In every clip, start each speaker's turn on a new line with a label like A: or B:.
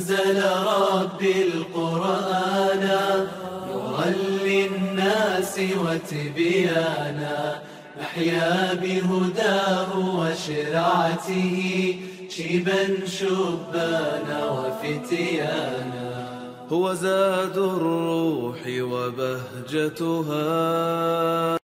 A: أنزل ربي القرآن نورا للناس وتبيانا نحيا بهداه وشرعته شيبا شبانا وفتيانا
B: هو زاد الروح وبهجتها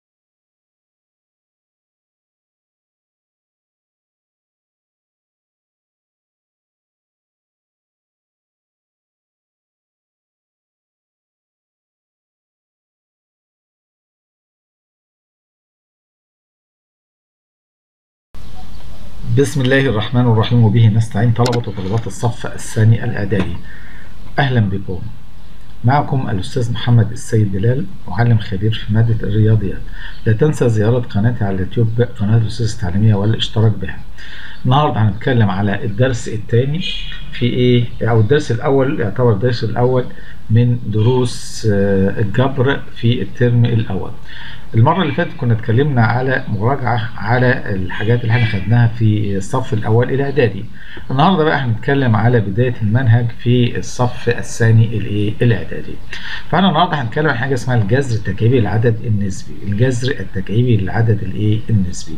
C: بسم الله الرحمن الرحيم وبه نستعين طلبة وطلبات الصف الثاني الإعدادي أهلا بكم معكم الأستاذ محمد السيد بلال معلم خبير في مادة الرياضيات لا تنسى زيارة قناتي على اليوتيوب قناة الأستاذ التعليمية والاشتراك بها النهاردة هنتكلم على الدرس الثاني في إيه أو الدرس الأول يعتبر الدرس الأول من دروس الجبر في الترم الأول المرة اللي فاتت كنا اتكلمنا على مراجعة على الحاجات اللي احنا خدناها في الصف الأول الإعدادي. النهاردة بقى هنتكلم على بداية المنهج في الصف الثاني الإيه الإعدادي. فأنا النهاردة هنتكلم عن حاجة اسمها الجذر التكعيبي للعدد النسبي، الجذر التكعيبي للعدد الإيه النسبي.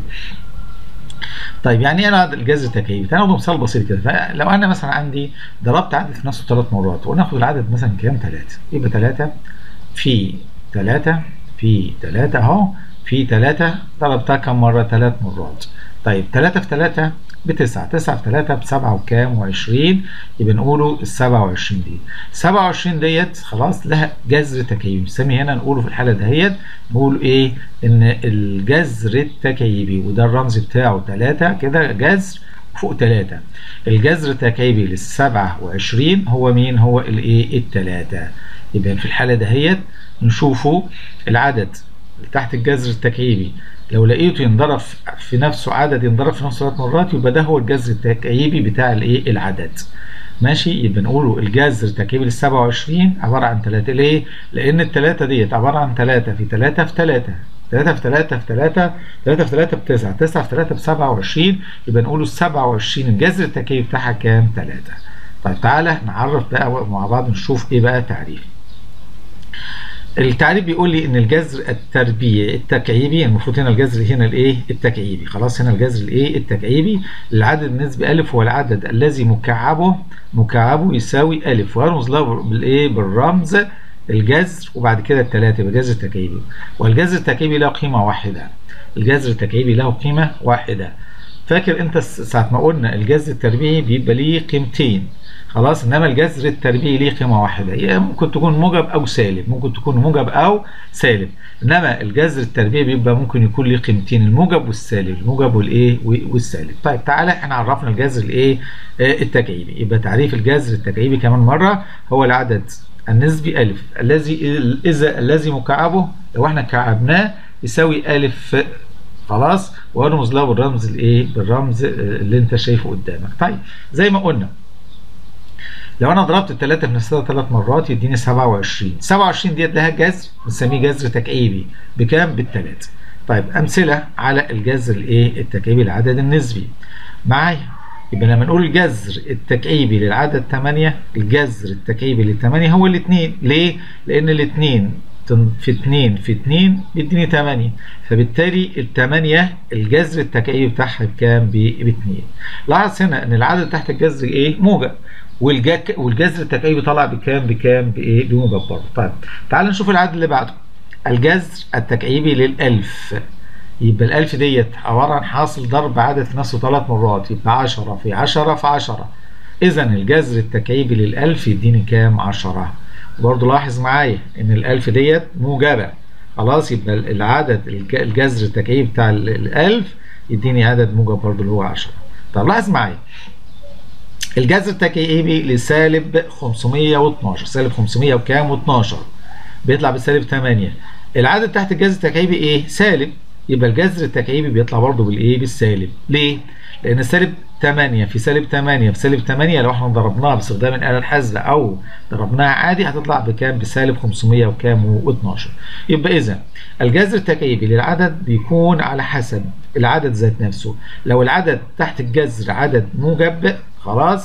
C: طيب يعني ايه العدد الجذر التكعيبي؟ تعالى ناخد مثال بسيط كده فلو انا مثلا عندي ضربت عدد في نفسه ثلاث مرات وناخد العدد مثلا كام؟ ثلاثة يبقى ثلاثة في ثلاثة في 3 اهو في 3 ضربتها كم مرة؟ 3 مرات. طيب 3 في 3 بتسعة، 9 في 3 بسبعة وكام؟ و20 يبقى نقوله ال 27 دي. 27 ديت خلاص لها جذر تكعيبي، بنسمي هنا نقوله في الحالة دهيت نقول ايه؟ إن الجذر التكعيبي وده الرمز بتاعه 3 كده جذر فوق 3. الجذر التكعيبي لل 27 هو مين؟ هو الايه؟ التلاتة. يبقى في الحالة دهيت نشوفوا العدد اللي تحت الجذر التكعيبي لو لقيته ينضرب في نفسه عدد ينضرب في نفسه ثلاث مرات يبقى ده هو الجذر التكعيبي بتاع الايه العدد ماشي يبقى نقوله الجذر التكعيبي لل 27 عباره عن 3 ليه؟ لان الثلاثه ديت عباره عن 3 في 3 في 3 3 في 3 في 3 3 في 3 ب 9 9 في 3 ب 27 يبقى نقوله ال 27 الجذر التكعيبي بتاعها كام؟ 3 طيب تعالى نعرف بقى مع بعض نشوف ايه بقى تعريف التعريف بيقول لي ان الجذر التربيعي التكعيبي المفروض هنا الجذر هنا الايه التكعيبي خلاص هنا الجذر الايه التكعيبي العدد النسبي الف هو العدد الذي مكعبه مكعبه يساوي الف ويرمز له بالايه بالرمز الجذر وبعد كده الثلاثه يبقى جذر تكعيبي والجذر التكعيبي له قيمه واحده الجذر التكعيبي له قيمه واحده فاكر انت ساعه ما قلنا الجذر التربيعي بيبقى ليه قيمتين خلاص انما الجذر التربيعي ليه قيمه واحده يعني ممكن تكون موجب او سالب ممكن تكون موجب او سالب انما الجذر التربيعي بيبقى ممكن يكون ليه قيمتين الموجب والسالب الموجب والايه والسالب طيب تعالى احنا عرفنا الجذر الايه التكعيبي يبقى تعريف الجذر التكعيبي كمان مره هو العدد النسبي الف الذي اذا الذي مكعبه لو احنا كعبناه يساوي الف خلاص وارمز له بالرمز الايه بالرمز اللي انت شايفه قدامك طيب زي ما قلنا لو انا ضربت الثلاثة في نفسها ثلاث مرات يديني 27 27 ديت لها جذر بنسميه جذر تكعيبي بكام بالثلاثة طيب امثلة على الجذر الايه التكعيبي للعدد النسبي معايا يبقى لما نقول الجذر التكعيبي للعدد 8 الجذر التكعيبي لل 8 هو الاثنين ليه؟ لان الاثنين في 2 في 2 بيديني 8 فبالتالي ال 8 الجذر التكعيبي بتاعها بكام؟ ب 2 لاحظ هنا ان العدد تحت الجذر ايه؟ موجب والجك والجذر التكعيبي طلع بكام بكام بايه بموجب برضه طيب تعال نشوف العدد اللي بعده الجذر التكعيبي للألف يبقى الألف ديت عبارة عن حاصل ضرب عدد في نفسه ثلاث مرات يبقى 10 في 10 في 10 إذا الجذر التكعيبي للألف يديني كام 10 برضه لاحظ معايا إن الألف ديت موجبة خلاص يبقى العدد الجذر التكعيبي بتاع الألف يديني عدد موجب برضه اللي هو 10 طب لاحظ معايا الجذر التكعيبي لسالب 512 سالب 500 وكام و12 بيطلع بسالب 8 العدد تحت الجذر التكعيبي ايه سالب يبقى الجذر التكعيبي بيطلع برضه بالايه بالسالب ليه لان سالب 8 في سالب 8 في سالب 8 لو احنا ضربناها باستخدام الاله الحاسبه او ضربناها عادي هتطلع بكام بسالب 500 وكام و12 يبقى اذا الجذر التكعيبي للعدد بيكون على حسب العدد ذات نفسه لو العدد تحت الجذر عدد موجب خلاص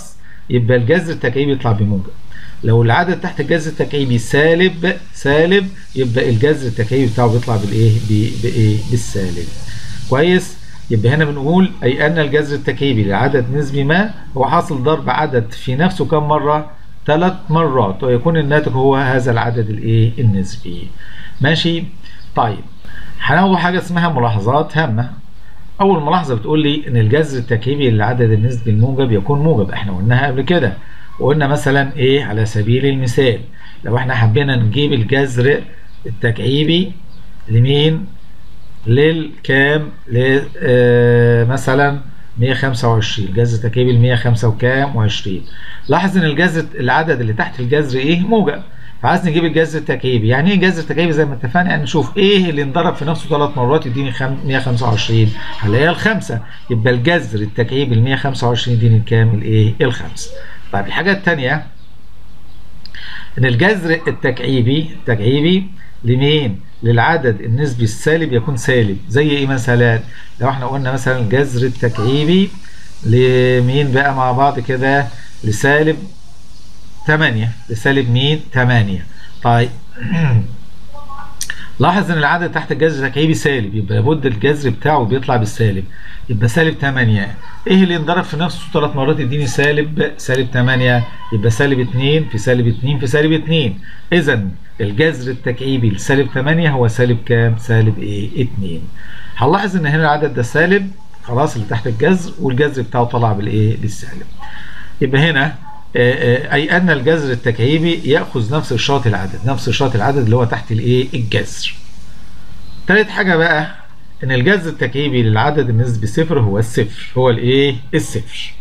C: يبقى الجذر التكعيبي يطلع بموجب لو العدد تحت الجذر التكعيبي سالب سالب يبقى الجذر التكعيبي بتاعه بيطلع بالايه بايه بالسالب كويس يبقى هنا بنقول اي ان الجذر التكعيبي لعدد نسبي ما هو حاصل ضرب عدد في نفسه كم مره ثلاث مرات ويكون الناتج هو هذا العدد الايه النسبي ماشي طيب هناخد حاجه اسمها ملاحظات هامه اول ملاحظه بتقول لي ان الجذر التكعيبي للعدد النسبي الموجب يكون موجب احنا قلناها قبل كده وقلنا مثلا ايه على سبيل المثال لو احنا حبينا نجيب الجذر التكعيبي لمين للكام ل آه مثلا 125 الجذر التكعيبي ل 105 وكام و20 لاحظ ان الجذر العدد اللي تحت الجذر ايه موجب فعايز نجيب الجذر التكعيبي يعني ايه جذر تكعيبي زي ما اتفقنا يعني نشوف ايه اللي انضرب في نفسه ثلاث مرات يديني 125 هنلاقيها الخمسه يبقى الجذر التكعيبي ل 125 يديني الكام الايه الخمسه طيب الحاجه الثانيه ان الجذر التكعيبي التكعيبي لمين للعدد النسبي السالب يكون سالب زي ايه مثلا لو احنا قلنا مثلا الجذر التكعيبي لمين بقى مع بعض كده لسالب 8 لسالب مين 8 طيب لاحظ ان العدد تحت الجذر التكعيبي سالب يبقى لابد الجذر بتاعه بيطلع بالسالب يبقى سالب 8 ايه اللي انضرب في نفسه ثلاث مرات يديني سالب سالب 8 يبقى سالب 2 في سالب 2 في سالب 2 اذا الجذر التكعيبي لسالب 8 هو سالب كام سالب ايه 2 هنلاحظ ان هنا العدد ده سالب خلاص اللي تحت الجذر والجذر بتاعه طلع بالايه بالسالب يبقى هنا اي ان الجذر التكعيبي ياخذ نفس اشاره العدد نفس اشاره العدد اللي هو تحت الايه الجذر ثالث حاجه بقى ان الجذر التكعيبي للعدد النسبي صفر هو الصفر هو الايه الصفر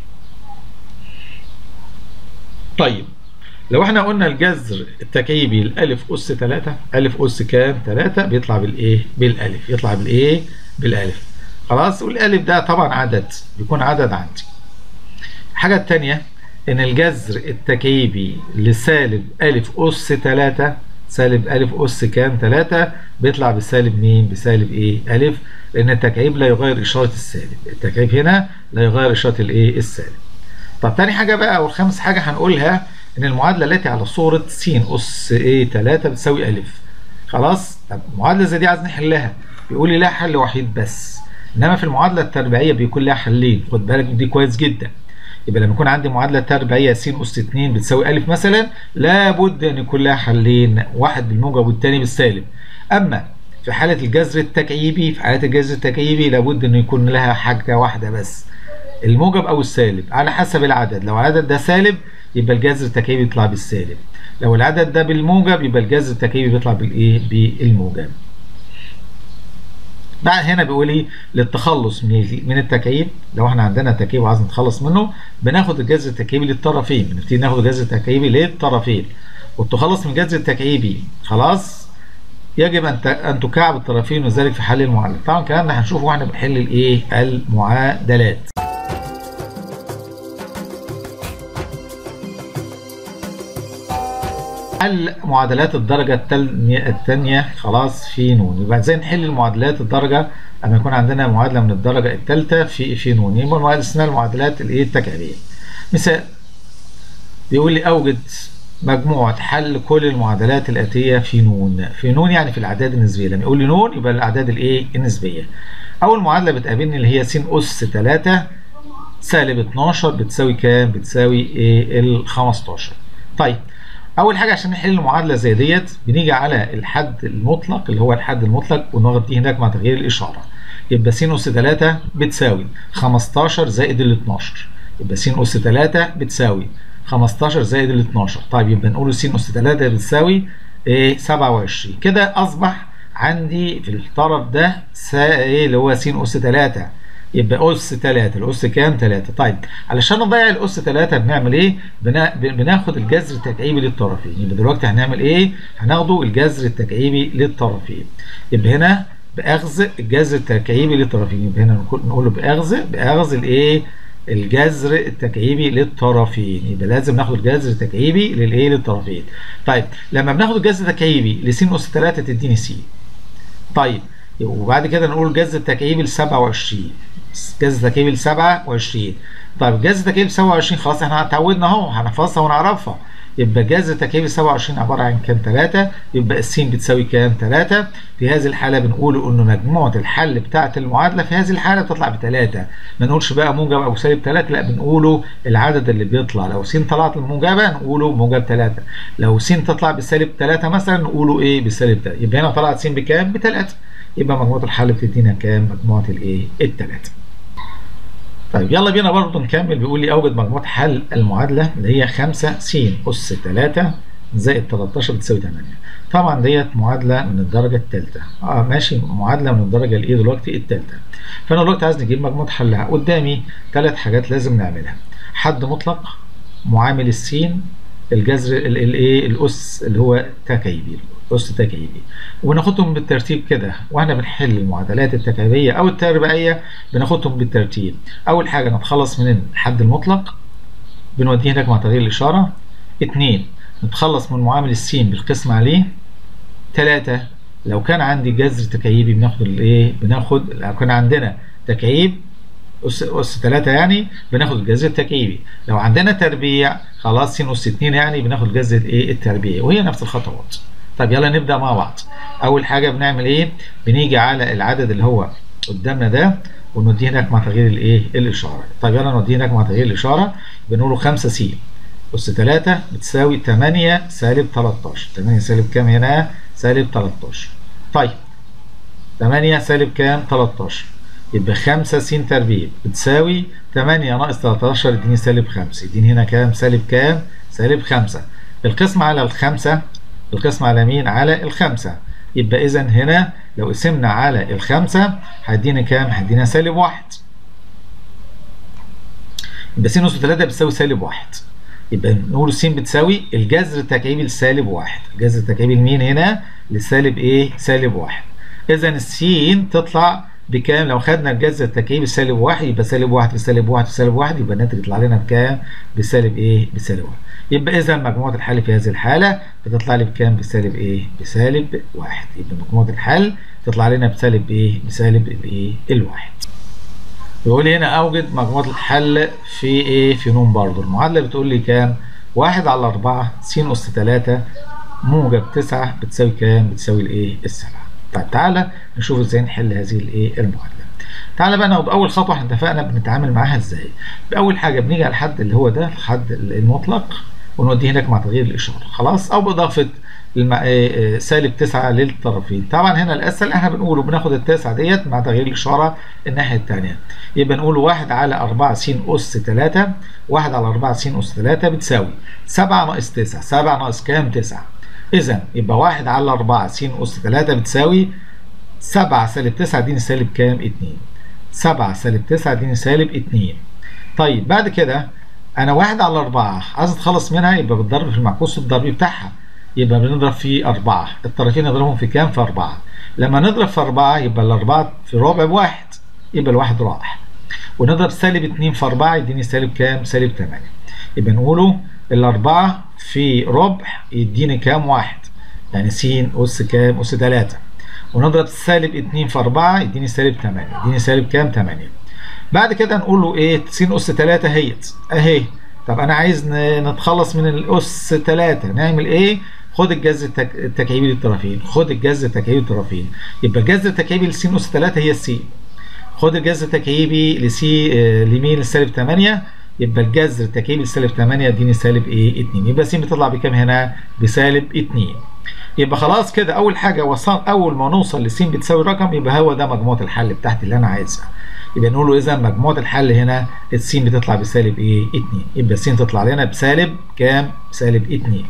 C: طيب لو احنا قلنا الجذر التكعيبي الالف اس 3 الف اس كام 3 بيطلع بالايه بالالف يطلع بالايه بالالف خلاص والالف ده طبعا عدد بيكون عدد عندي الحاجه الثانيه ان الجذر التكعيبي لسالب الف اس 3 سالب الف اس كام 3 بيطلع بسالب مين بسالب ايه الف لان التكعيب لا يغير اشاره السالب التكعيب هنا لا يغير اشاره الايه السالب طب تاني حاجه بقى او خامس حاجه هنقولها ان المعادله التي على صوره س اس ايه 3 بتساوي الف خلاص طب المعادله زي دي عايز نحلها بيقول لي لها حل وحيد بس انما في المعادله التربيعيه بيكون لها حلين خد بالك دي كويس جدا يبقى لما يكون عندي معادله تربيعيه س اس 2 بتساوي الف مثلا لابد ان يكون لها حلين واحد بالموجب والثاني بالسالب اما في حاله الجذر التكعيبي في حاله الجذر التكعيبي لابد انه يكون لها حاجه واحده بس الموجب او السالب على حسب العدد لو العدد ده سالب يبقى الجذر التكعيبي يطلع بالسالب لو العدد ده بالموجب يبقى الجذر التكعيبي بيطلع بالايه بالموجب بقى هنا بيقول ايه للتخلص من من التكعيب لو احنا عندنا تكعيب وعايزين نتخلص منه بناخد الجذر التكعيبي للطرفين بنبتدي ناخد الجذر التكعيبي للطرفين والتخلص من الجذر التكعيبي خلاص يجب ان ان تكعب الطرفين وذلك في حل المعادلات طبعا الكلام ده هنشوفه واحنا بنحل الايه المعادلات حل معادلات الدرجة الثانية خلاص في نون يبقى ازاي نحل المعادلات الدرجة لما يكون عندنا معادلة من الدرجة الثالثة في في نون يبقى المعادلة اسمها المعادلات الايه التكعيبية مثال بيقول لي اوجد مجموعة حل كل المعادلات الآتية في نون في نون يعني في الأعداد النسبية لما يقول لي نون يبقى الأعداد الإيه النسبية أول معادلة بتقابلني اللي هي س أس 3 سالب 12 بتساوي كام؟ بتساوي إيه ال 15 طيب اول حاجه عشان نحل المعادله زي ديت بنيجي على الحد المطلق اللي هو الحد المطلق ونغطيه هناك مع تغيير الاشاره يبقى س اس 3 بتساوي 15 زائد ال 12 يبقى س اس 3 بتساوي 15 زائد ال 12 طيب يبقى نقول س اس 3 بتساوي ايه 27 كده اصبح عندي في الطرف ده ايه اللي هو س اس 3 يبقى أس 3 الأس كام 3 طيب علشان نضيع الأس 3 بنعمل إيه بنا... بناخد الجذر التكعيبي للطرفين يبقى دلوقتي هنعمل إيه هناخده الجذر التكعيبي للطرفين يبقى هنا بأخذ الجذر التكعيبي للطرفين يبقى هنا نقول له بأخذ بأخذ الإيه الجذر التكعيبي للطرفين يبقى لازم ناخد الجذر التكعيبي للايه للطرفين طيب لما بناخد الجذر التكعيبي لس اس 3 تديني س طيب وبعد كده نقول الجذر التكعيبي ل 27 جذر تكعيبي ل 27 طيب جذر تكعيبي ب 27 خلاص احنا اتعودنا اهو هنحفظها ونعرفها يبقى جذر تكعيبي 27 عباره عن كام 3 يبقى الس بتساوي كام 3 في هذه الحاله بنقول انه مجموعه الحل بتاعه المعادله في هذه الحاله بتطلع بثلاثه ما نقولش بقى موجب او سالب 3 لا بنقوله العدد اللي بيطلع لو س طلعت الموجبه نقوله موجب 3 لو س تطلع بسالب 3 مثلا نقوله ايه بسالب 3 يبقى هنا طلعت س بكام ب 3 يبقى مجموعه الحل بتدينا كام مجموعه الايه الثلاثه طيب يلا بينا برضه نكمل بيقول لي اوجد مجموعة حل المعادلة اللي هي 5 س أس 3 زائد 13 بتساوي 8 طبعا ديت معادلة من الدرجة الثالثة اه ماشي معادلة من الدرجة الايه دلوقتي الثالثة فأنا دلوقتي عايز نجيب مجموعة حلها قدامي ثلاث حاجات لازم نعملها حد مطلق معامل السين الجذر الايه الأس اللي هو تكعيبي أس تكعيبي وناخدهم بالترتيب كده واحنا بنحل المعادلات التكعيبية أو التربيعية بناخدهم بالترتيب أول حاجة نتخلص من الحد المطلق بنوديه هناك مع تغيير الإشارة اتنين نتخلص من معامل السين بالقسم عليه تلاتة لو كان عندي جذر تكعيبي بناخد الايه بناخد لو كان عندنا تكعيب أس أس 3 يعني بناخد الجذر التكعيبي لو عندنا تربيع خلاص س أس 2 يعني بناخد جذر ايه التربيعي وهي نفس الخطوات طب يلا نبدأ مع بعض أول حاجة بنعمل إيه؟ بنيجي على العدد اللي هو قدامنا ده ونوديه هناك مع تغيير الإيه؟ الإشارة. طب يلا نوديه هناك مع تغيير الإشارة بنقول له 5 س أس 3 بتساوي 8 سالب 13 8 سالب كام هنا؟ سالب 13 طيب 8 سالب كام؟ 13 يبقى 5 س تربيع بتساوي 8 ناقص 13 يديني سالب 5 يديني هنا كام؟ سالب كام؟ سالب 5 القسم على الخمسة القسم على مين؟ على الخمسة يبقى إذا هنا لو قسمنا على الخمسة هيدينا كام؟ هيدينا سالب واحد يبقى س نص 3 بتساوي سالب واحد يبقى نقول س بتساوي الجذر التكعيبي لسالب واحد الجذر التكعيبي لمين هنا؟ لسالب إيه؟ سالب واحد إذا السين تطلع بكام؟ لو خدنا الجذر التكعيبي سالب واحد يبقى سالب واحد في سالب واحد في سالب واحد يبقى الناتج يطلع لنا بكام؟ بسالب إيه؟ بسالب واحد يبقى اذا مجموعه الحل في هذه الحاله بتطلع لي بكام بسالب ايه بسالب واحد يبقى مجموعه الحل تطلع لنا بسالب ايه بسالب الايه الواحد يقول لي هنا اوجد مجموعه الحل في ايه في نون برضه المعادله بتقول لي كام واحد على أربعة س أس تلاتة موجب تسعة بتساوي كام بتساوي الايه السبعة طيب تعالى نشوف ازاي نحل هذه الايه المعادله تعالى بقى ناخد اول خطوه احنا اتفقنا بنتعامل معاها ازاي باول حاجه بنيجي على الحد اللي هو ده الحد المطلق ونوديه هناك مع تغيير الاشاره خلاص او باضافه الم... سالب 9 للطرفين طبعا هنا الاسهل احنا بنقوله بناخد التاسعه ديت مع تغيير الاشاره الناحيه الثانيه يبقى نقول 1 على 4 س اس 3 1 على 4 س اس 3 بتساوي 7 ناقص 9 7 ناقص كام 9 اذا يبقى 1 على 4 س اس 3 بتساوي 7 سالب 9 اديني سالب كام 2 7 سالب 9 اديني سالب 2 طيب بعد كده انا 1 على 4 عايز اتخلص منها يبقى بالضرب في المعكوس الضربي بتاعها يبقى بنضرب في 4 الطرفين نضربهم في كام في 4 لما نضرب في 4 يبقى الأربعة في ربع بواحد يبقى الواحد راح ونضرب سالب 2 في 4 يديني سالب كام سالب 8 يبقى نقوله الأربعة في ربع يديني كام واحد يعني س أس كام أس 3 ونضرب سالب 2 في 4 يديني سالب 8 يديني سالب كام 8 بعد كده نقول له ايه س أس 3 اهيت اهي طب انا عايز نتخلص من الاس 3 نعمل ايه خد الجذر التك... التكعيبي للطرفين خد الجذر التكعيبي للطرفين يبقى الجذر التكعيبي لس اس 3 هي السين خد الجذر التكعيبي لسي آه لمين لسالب 8 يبقى الجذر التكعيبي لسالب 8 يديني سالب ايه 2 يبقى س بتطلع بكام هنا بسالب 2 يبقى خلاص كده اول حاجه وصل اول ما نوصل لس بتساوي رقم يبقى هو ده مجموعه الحل بتاعتي اللي انا عايزها يبقى نقول له اذا مجموعه الحل هنا الس بتطلع بسالب ايه 2 يبقى الس تطلع لنا بسالب كام سالب 2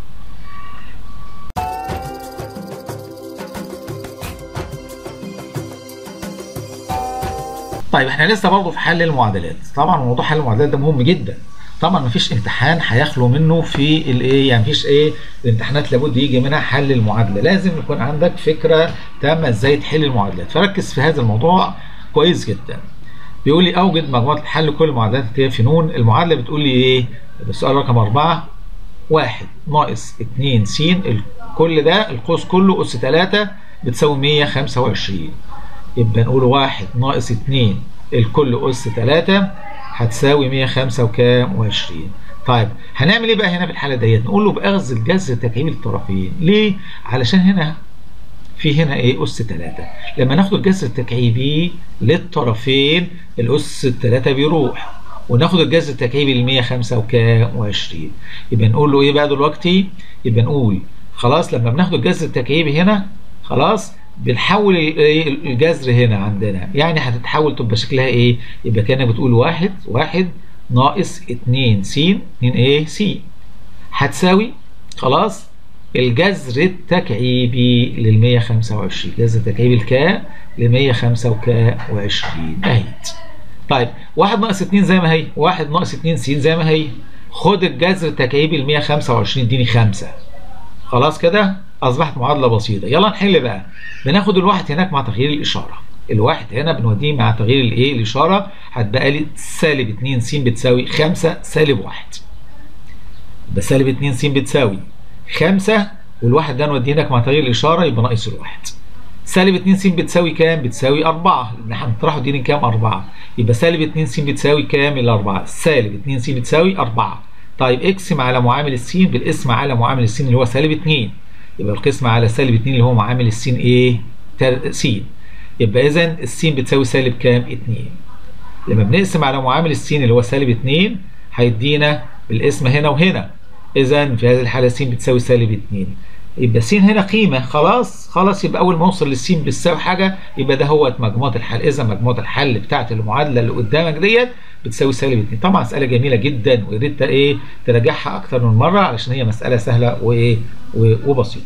C: طيب احنا لسه برضه في حل المعادلات طبعا موضوع حل المعادلات ده مهم جدا طبعا مفيش امتحان هيخلو منه في الايه يعني مفيش ايه الامتحانات لابد يجي منها حل المعادله لازم يكون عندك فكره تامه ازاي تحل المعادلات فركز في هذا الموضوع كويس جدا بيقول لي اوجد مجموعه الحل كل المعادلات اللي هي في نون المعادله بتقول لي ايه السؤال رقم 4 1 ناقص 2 س كل ده القوس كله اس 3 بتساوي 125 يبقى نقول 1 ناقص 2 الكل اس 3 هتساوي 105 وكام و20 طيب هنعمل ايه بقى هنا في الحاله ديت نقول له باخذ الجذر التكعيبي للطرفين ليه علشان هنا في هنا ايه اس 3 لما ناخد الجذر التكعيبي للطرفين الاس 3 بيروح وناخد الجذر التكعيبي ل 105 وكام و20 يبقى نقول له ايه بقى دلوقتي يبقى نقول خلاص لما بناخد الجذر التكعيبي هنا خلاص بنحول الجذر هنا عندنا يعني هتتحول تبقى شكلها ايه يبقى كانك بتقول واحد واحد ناقص 2 س 2 ايه س هتساوي خلاص الجذر التكعيبي لل 125 جذر التكعيبي الكا ل 125 اهيت طيب 1 ناقص 2 زي ما هي 1 ناقص 2 س زي ما هي خد الجذر التكعيبي ل 125 اديني 5 خلاص كده اصبحت معادله بسيطه يلا نحل بقى بناخد الواحد هناك مع تغيير الاشاره الواحد هنا بنوديه مع تغيير الايه الاشاره هتبقى لي سالب 2 س بتساوي 5 سالب 1 يبقى سالب 2 س بتساوي 5 والواحد ده نوديه هناك مع تغيير الاشاره يبقى ناقص الواحد سالب 2 س بتساوي كام؟ بتساوي 4 لان هنطرحوا دي كام؟ 4 يبقى سالب 2 س بتساوي كام؟ الأربعة سالب 2 س بتساوي 4 طيب اقسم على معامل السين بالقسم على معامل السين اللي هو سالب 2 يبقى القسم على سالب 2 اللي هو معامل السين ايه؟ س يبقى اذا السين بتساوي سالب كام؟ 2 لما بنقسم على معامل السين اللي هو سالب 2 هيدينا بالقسم هنا وهنا اذا في هذه الحاله س بتساوي سالب 2 يبقى س هنا قيمه خلاص خلاص يبقى اول ما اوصل للس بتساوي حاجه يبقى ده هو مجموعه الحل اذا مجموعه الحل بتاعه المعادله اللي قدامك ديت بتساوي سالب 2 طبعا مساله جميله جدا ويا ريت ايه تراجعها اكتر من مره علشان هي مساله سهله وايه وبسيطه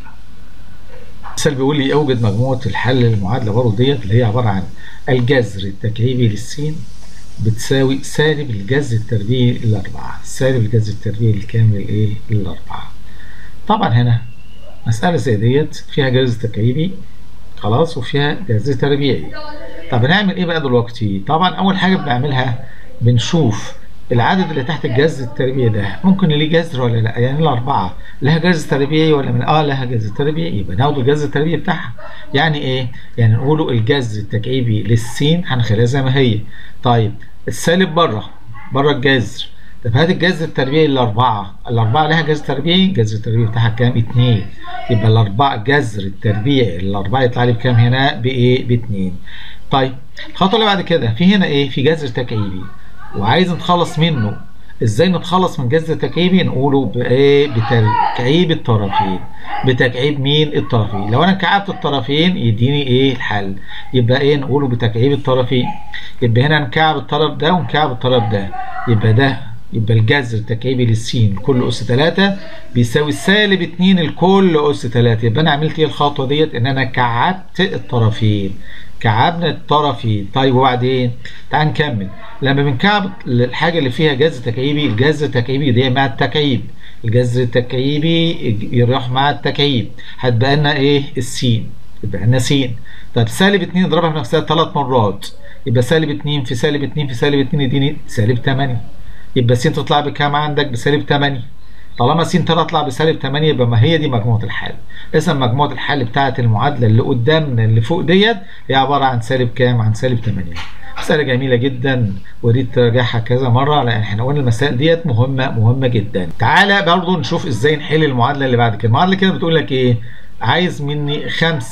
C: المثال بيقول لي اوجد مجموعه الحل للمعادله برضه ديت اللي هي عباره عن الجذر التكعيبي للسين بتساوي سالب الجذر التربيعي للأربعة سالب الجذر التربيعي الكامل ايه للأربعة طبعا هنا مسألة زي ديت فيها جذر تكعيبي خلاص وفيها جذر تربيعي طب هنعمل ايه بقى دلوقتي طبعا أول حاجة بنعملها بنشوف العدد اللي تحت الجذر التربيعي ده ممكن ليه جذر ولا لا يعني الأربعة لها جذر تربيعي ولا من اه لها جذر تربيعي يبقى ناخد الجذر التربيعي بتاعها يعني ايه يعني نقوله الجذر التكعيبي للسين هنخليها زي ما هي طيب السالب بره بره الجذر طب هات الجذر التربيعي للأربعة الأربعة لها جذر تربيعي الجذر التربيعي بتاعها كام؟ اتنين يبقى الأربعة جذر التربيعي للأربعة يطلع لي بكام هنا؟ بإيه؟ باتنين طيب الخطوة اللي بعد كده في هنا إيه؟ في جذر تكعيبي وعايز نتخلص منه ازاي نتخلص من جذر تكعيبي نقوله بايه بتكعيب الطرفين بتكعيب مين الطرفين لو انا كعبت الطرفين يديني ايه الحل يبقى ايه نقوله بتكعيب الطرفين يبقى هنا نكعب الطرف ده ونكعب الطرف ده يبقى ده يبقى الجذر التكعيبي للسين كل اس 3 بيساوي سالب 2 لكل اس 3 يبقى انا عملت ايه الخطوه ديت ان انا كعبت الطرفين كعبنا الطرفين طيب وبعدين تعال نكمل لما بنكعب الحاجه اللي فيها جذر تكعيبي الجذر التكعيبي دي مع التكعيب الجذر التكعيبي يروح مع التكعيب هتبقى لنا ايه السين يبقى لنا س طب سالب 2 اضربها في نفسها ثلاث مرات يبقى سالب 2 في سالب 2 في سالب 2 يديني سالب 8 يبقى س تطلع بكام عندك بسالب 8 طالما س تطلع بسالب 8 يبقى ما هي دي مجموعه الحل اذا مجموعه الحل بتاعه المعادله اللي قدامنا اللي فوق ديت هي عباره عن سالب كام عن سالب 8 مسألة جميلة جدا وريت تراجعها كذا مرة لأن احنا قلنا المسائل ديت مهمة مهمة جدا. تعالى برضه نشوف ازاي نحل المعادلة اللي بعد كده، المعادلة كده بتقول لك ايه؟ عايز مني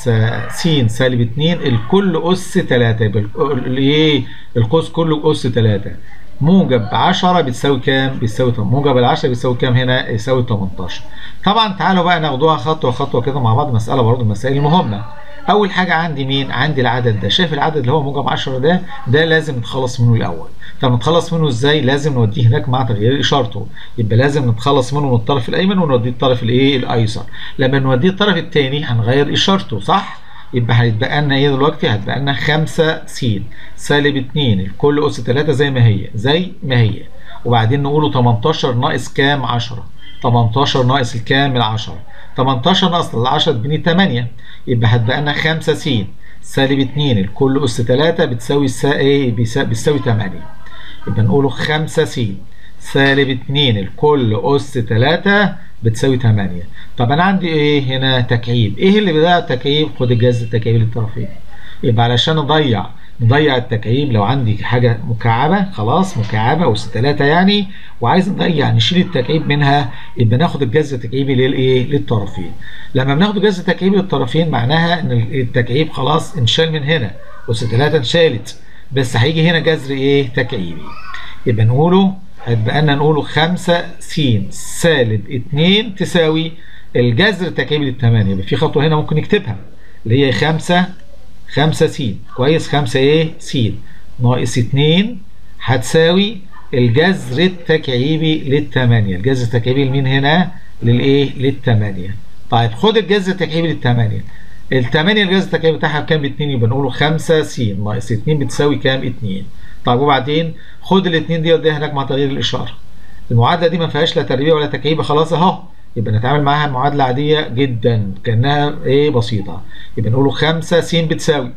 C: 5 س سالب 2 الكل أس 3 يبقى ايه؟ القوس كله أس 3 موجب 10 بتساوي كام؟ بتساوي موجب ال 10 بيساوي كام هنا؟ يساوي 18. طبعا تعالوا بقى ناخدوها خطوة خطوة كده مع بعض مسألة برضه المسائل المهمة. اول حاجه عندي مين عندي العدد ده شايف العدد اللي هو موجب 10 ده ده لازم نتخلص منه الاول طب نتخلص منه ازاي لازم نوديه هناك مع تغيير اشارته يبقى لازم نتخلص منه من الطرف الايمن ونوديه الطرف الايه الايسر لما نوديه الطرف الثاني هنغير اشارته صح يبقى هيتبقى لنا ايه دلوقتي هتبقى لنا 5 س سالب 2 الكل اس 3 زي ما هي زي ما هي وبعدين نقوله 18 ناقص كام 10 18 ناقص الكام ال 10 18 ناقص ال 10 تديني 8 يبقى هتبقى لنا 5 س سالب 2 الكل اس 3 بتساوي سا ايه بتساوي 8 يبقى نقوله 5 س سالب 2 الكل اس 3 بتساوي 8 طب انا عندي ايه هنا تكعيب ايه اللي بيضيع التكعيب خد الجذر التكعيبي للطرفين يبقى علشان اضيع نضيع التكعيب لو عندي حاجة مكعبة خلاص مكعبة أس 3 يعني وعايز نضيع نشيل التكعيب منها يبقى ناخد الجذر التكعيبي للإيه؟ للطرفين. لما بناخد الجذر التكعيبي للطرفين معناها إن التكعيب خلاص انشال من هنا أس 3 انشالت بس هيجي هنا جذر إيه؟ تكعيبي. يبقى نقوله هيبقى لنا نقوله 5 س سالب 2 تساوي الجذر التكعيبي للثمانية يبقى في خطوة هنا ممكن نكتبها اللي هي 5 5 س كويس 5 ايه س ناقص 2 هتساوي الجذر التكعيبي للثمانية الجذر التكعيبي لمين هنا للايه للثمانية طيب خد الجذر التكعيبي للثمانية الثمانية الجذر التكعيبي بتاعها بكام ب 2 يبقى نقوله 5 س ناقص 2 بتساوي كام 2 طيب وبعدين خد الاثنين دي وديها هناك مع تغيير الاشاره المعادله دي ما فيهاش لا تربيع ولا تكعيب خلاص اهو يبقى نتعامل معاها معادله عاديه جدا كانها ايه بسيطه يبقى نقوله 5 س بتساوي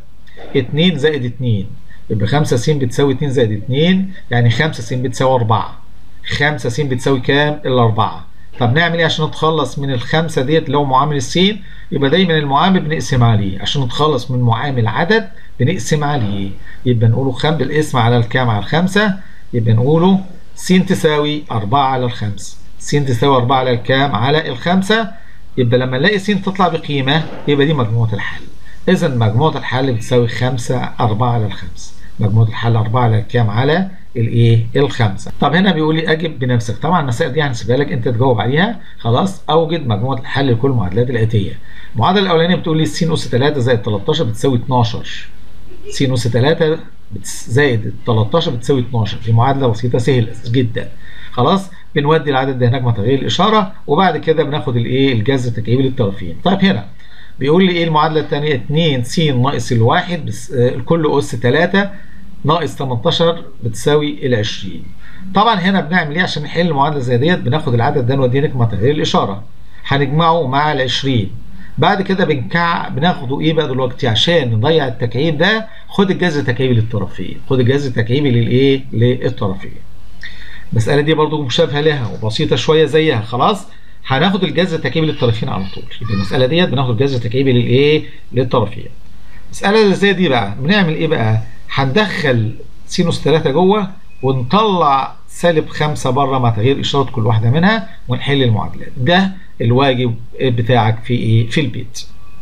C: 2 زائد 2 يبقى 5 س بتساوي 2 زائد 2 يعني 5 س بتساوي 4 5 س بتساوي كام الأربعة طب نعمل ايه عشان نتخلص من الخمسة ديت اللي هو معامل السين يبقى دايما المعامل بنقسم عليه عشان نتخلص من معامل عدد بنقسم عليه يبقى نقوله خم بالاسم على الكام على الخمسة يبقى نقوله س تساوي 4 على الخمسة س تساوي 4 على الكام على الخمسة يبقى لما نلاقي س تطلع بقيمة يبقى دي مجموعة الحل إذا مجموعة الحل بتساوي 5 4 على الخمسة مجموعة الحل 4 على الكام على الايه الخمسة طب هنا بيقول لي اجب بنفسك طبعا المسائل دي هنسيبها لك انت تجاوب عليها خلاص اوجد مجموعة الحل لكل المعادلات الاتية المعادلة الاولانية بتقول لي س اس 3 زائد 13 بتساوي 12 س اس 3 زائد 13 بتساوي 12 دي معادلة بسيطة سهلة جدا خلاص بنودي العدد ده هناك مع تغيير الاشارة وبعد كده بناخد الايه الجذر التكعيبي للطرفين طيب هنا بيقول لي ايه المعادلة الثانية 2 س ناقص الواحد بس الكل اس 3 ناقص 18 بتساوي ال 20 طبعا هنا بنعمل ايه عشان نحل المعادله زي ديت بناخد العدد ده نوديه هناك مع تغيير الاشاره هنجمعه مع ال 20 بعد كده بنكع بناخده ايه بقى دلوقتي عشان نضيع التكعيب ده خد الجذر التكعيبي للطرفين خد الجذر التكعيبي للايه للطرفين المساله دي برضو مشابهه لها وبسيطه شويه زيها خلاص هناخد الجذر التكعيبي للطرفين على طول يبقى المساله ديت بناخد الجذر التكعيبي للايه للطرفين المساله اللي زي دي بقى بنعمل ايه بقى هندخل سينوس 3 جوه ونطلع سالب 5 بره مع تغيير اشاره كل واحده منها ونحل المعادلات ده الواجب بتاعك في ايه في البيت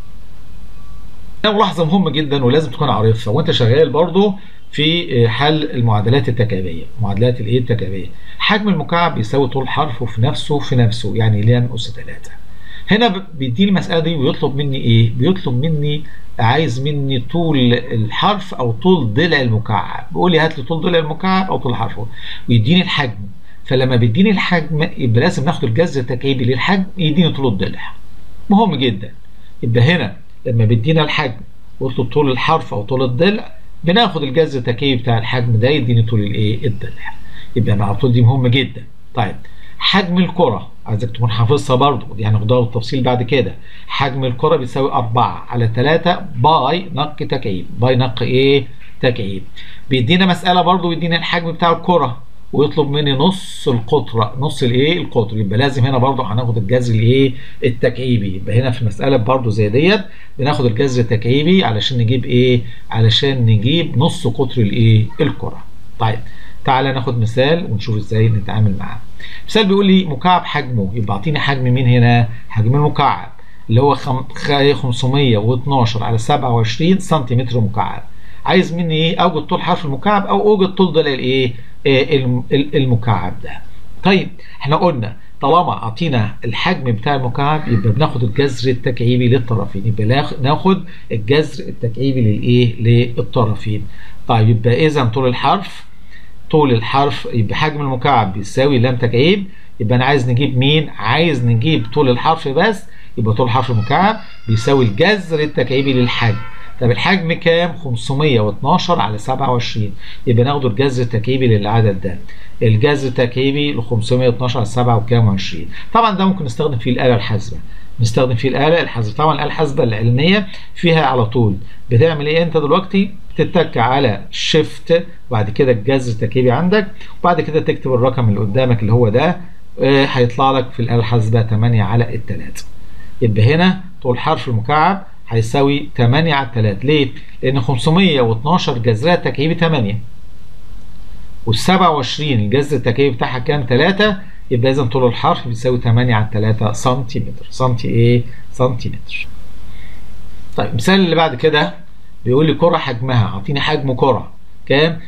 C: ده ملاحظه مهمه جدا ولازم تكون عارفها وانت شغال برضو في حل المعادلات التكعيبيه معادلات الايه التكعيبيه حجم المكعب بيساوي طول حرفه في نفسه في نفسه يعني لام اس 3 هنا بيديني المساله دي ويطلب مني ايه بيطلب مني عايز مني طول الحرف او طول ضلع المكعب بيقول لي هات لي طول ضلع المكعب او طول حرفه ويديني الحجم فلما بيديني الحجم يبقى لازم ناخد الجذر التكعيبي للحجم يديني طول الضلع مهم جدا يبقى هنا لما بيدينا الحجم ويطلب طول الحرف او طول الضلع بناخد الجذر التكعيبي بتاع الحجم ده يديني طول الايه الضلع يبقى انا على طول دي مهمه جدا طيب حجم الكرة عايزك تكون حافظها برضو دي هناخدها بالتفصيل بعد كده حجم الكرة بيساوي 4 على 3 باي نق تكعيب باي نق ايه تكعيب بيدينا مسألة برضو بيدينا الحجم بتاع الكرة ويطلب مني نص القطر نص الايه القطر يبقى لازم هنا برضو هناخد الجذر الايه التكعيبي يبقى هنا في المسألة برضو زي ديت بناخد الجذر التكعيبي علشان نجيب ايه علشان نجيب نص قطر الايه الكرة طيب تعالى ناخد مثال ونشوف ازاي نتعامل معاه مثال بيقول لي مكعب حجمه يبقى اعطيني حجم مين هنا حجم المكعب اللي هو 512 على 27 سنتيمتر مكعب عايز مني ايه اوجد طول حرف المكعب او اوجد طول ضلع الايه المكعب ده طيب احنا قلنا طالما اعطينا الحجم بتاع المكعب يبقى بناخد الجذر التكعيبي للطرفين يبقى ناخد الجذر التكعيبي للايه للطرفين طيب يبقى اذا طول الحرف طول الحرف يبقى حجم المكعب بيساوي لام تكعيب يبقى انا عايز نجيب مين عايز نجيب طول الحرف بس يبقى طول حرف المكعب بيساوي الجذر التكعيبي للحجم طب الحجم كام 512 على 27 يبقى ناخد الجذر التكعيبي للعدد ده الجذر التكعيبي ل 512 على 7 وكام 20 طبعا ده ممكن نستخدم فيه الاله الحاسبه نستخدم فيه الاله الحاسبه طبعا الاله الحاسبه العلميه فيها على طول بتعمل ايه انت دلوقتي تتك على شيفت وبعد كده الجذر التركيبي عندك وبعد كده تكتب الرقم اللي قدامك اللي هو ده هيطلع لك في الاله الحاسبه 8 على الثلاثه يبقى هنا طول حرف المكعب هيساوي 8 على 3 ليه؟ لأن 512 جذرها التكعيبي 8 وال 27 الجذر التكعيبي بتاعها كام 3 يبقى إذا طول الحرف بيساوي 8 على 3 سنتيمتر سنتي إيه؟ سنتيمتر طيب المثال اللي بعد كده بيقول لي كرة حجمها اعطيني حجم كرة كام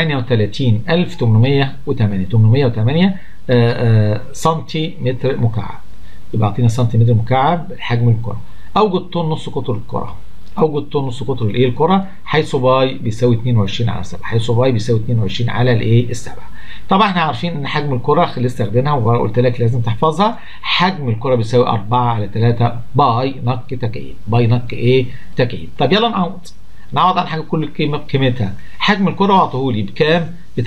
C: 38808 808 سنتيمتر مكعب يبقى اعطينا سنتيمتر مكعب حجم الكرة اوجد طول نص قطر الكرة اوجد طول نص قطر الايه الكرة حيث باي بيساوي 22 على 7 حيث باي بيساوي 22 على الايه السبعة طبعا احنا عارفين ان حجم الكرة لسه واخدينها وقلت لك لازم تحفظها حجم الكرة بيساوي 4 على 3 باي نق تكعيب باي نق ايه تكعيب طب يلا نعوض نعوض عن حاجه كل قيمه بقيمتها حجم الكره اعطوه لي بكام ب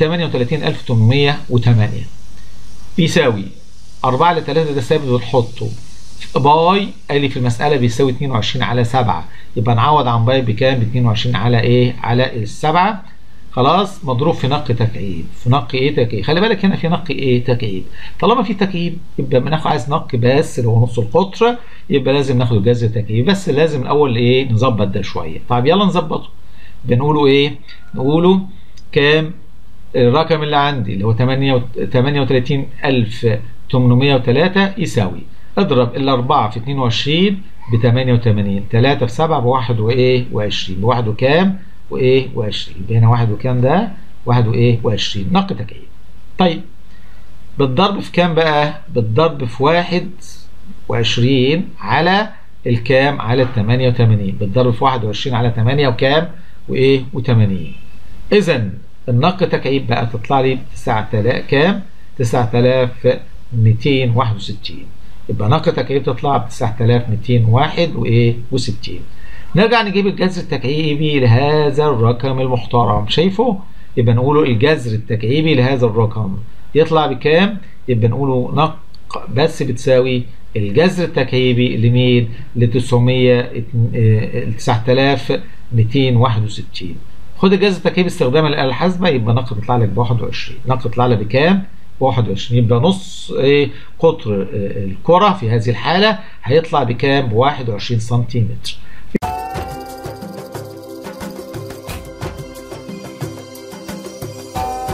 C: 38808 بيساوي 4 على 3 ده ثابت بنحطه باي قال لي في المساله بيساوي 22 على 7 يبقى نعوض عن باي بكام ب 22 على ايه على السبعه خلاص مضروب في نق تكعيب في نق ايه تكعيب خلي بالك هنا في نق ايه تكعيب طالما في تكعيب يبقى بناخد عايز نق بس اللي هو نص القطر يبقى لازم ناخد جذر تكعيب بس لازم الاول ايه نظبط ده شويه طيب يلا نظبطه بنقوله ايه نقوله كام الرقم اللي عندي اللي هو 38803 يساوي اضرب الأربعة في 22 ب 88 3 في 7 بواحد وإيه و20 بواحد وكام وإيه و20 يبقى هنا واحد وكام ده واحد وإيه و20 نق تكعيب طيب بالضرب في كام بقى بالضرب في واحد وعشرين على الكام على ال 88 بالضرب في 21 على 8 وكام وايه و80 اذا النق تكعيب بقى تطلع لي 9000 كام 9261 يبقى نق تكعيب تطلع ب 9201 وايه و60 نرجع نجيب الجذر التكعيبي لهذا الرقم المحترم شايفه يبقى نقوله الجذر التكعيبي لهذا الرقم يطلع بكام يبقى نقوله نق بس بتساوي الجذر التكعيبي لمين ل 900 9261 خد الجذر التكعيبي استخداما للآلة الحاسبة يبقى نق تطلع لك ب 21 نق تطلع لك بكام؟ ب 21 يبقى نص ايه قطر الكرة في هذه الحالة هيطلع بكام؟ ب 21 سنتيمتر